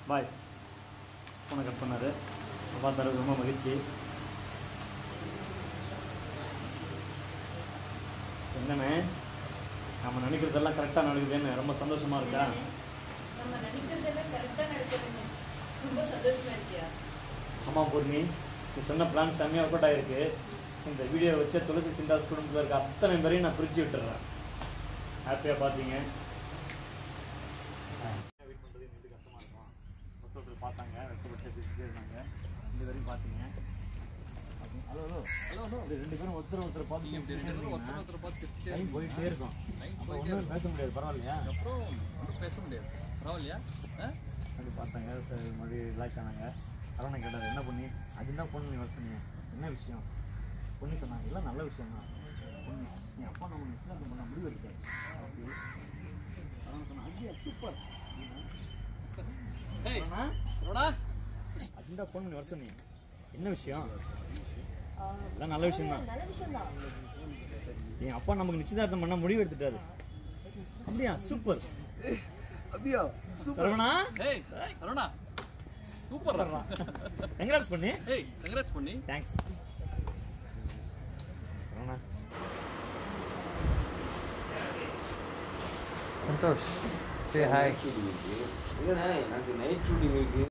பாய் ஃபோனை கட் பண்ணார் பார்த்தாரு ரொம்ப மகிழ்ச்சி என்னண்ணே நம்ம நினைக்கிறதெல்லாம் கரெக்டாக நடக்குதுன்னு ரொம்ப சந்தோஷமா இருக்கா நம்ம நினைக்கிறதெல்லாம் கரெக்டா நடக்குதுன்னு ரொம்ப சந்தோஷமா இருக்கியா ஆமாம் பூர்ணி நீ சொன்ன பிளான் செம்மையாக ஒர்க் அவுட் ஆயிருக்கு இந்த வீடியோ வச்ச துளசி சிந்தாஸ் குடும்பத்தில் இருக்க அத்தனை பேரையும் நான் பிரித்து விட்டுறேன் ஹாப்பியாக பார்த்தீங்க வெயிட் பண்ணுறது எங்களுக்கு கஷ்டமாக இருக்கும் மொத்தத்தில் பார்த்தாங்க வெட்டப்பட்டு பேசிட்டே இருந்தாங்க இந்த வரையும் பார்த்தீங்க ஹலோ ஹலோ ஹலோ ஹலோ இது ரெண்டு பேரும் ஒருத்தர் ஒருத்தர் பார்த்து இப்படி ரெண்டு பேரும் ஒருத்தர் ஒருத்தர் பார்த்து சிரிச்சுட்டே டைம் போயிட்டே இருக்கும் Time அப்போ போயிட்டே ஒன்றும் பேச முடியாது பரவாயில்லையா அப்புறம் ஒன்றும் பேச முடியாது பரவாயில்லையா ஆ அப்படி பார்த்தாங்க சரி மறுபடியும் ரிலாக்ஸ் ஆனாங்க அருணை கேட்டார் என்ன பண்ணி அதுதான் பொண்ணு நீ வர சொன்னீங்க என்ன விஷயம் பொண்ணு சொன்னாங்க எல்லாம் நல்ல விஷயம் தான் பொண்ணு நீ அப்பா நம்ம நிச்சயம் பண்ண முடிவு இருக்காரு அப்படி அருண் சொன்னா அப்படியா சூப்பர் ஏய் ரோடா அஜெண்டா ஃபோன் பண்ணி வர சொன்னீங்க என்ன விஷயம் எல்லாம் நல்ல விஷயம் தான் நல்ல விஷயம் தான் என் அப்பா நமக்கு நிச்சயதார்த்தம் பண்ண முடிவு எடுத்துட்டாரு அப்படியா சூப்பர் அப்படியா சரவணா ஏய் அருணா சூப்பர் கங்க்ராட்ஸ் பண்ணி ஏய் கங்க்ராட்ஸ் பண்ணி தேங்க்ஸ் சரவணா சந்தோஷ் சே ஹாய் இல்லைண்ணே எனக்கு நைட் ஷூட்டிங் இருக்கு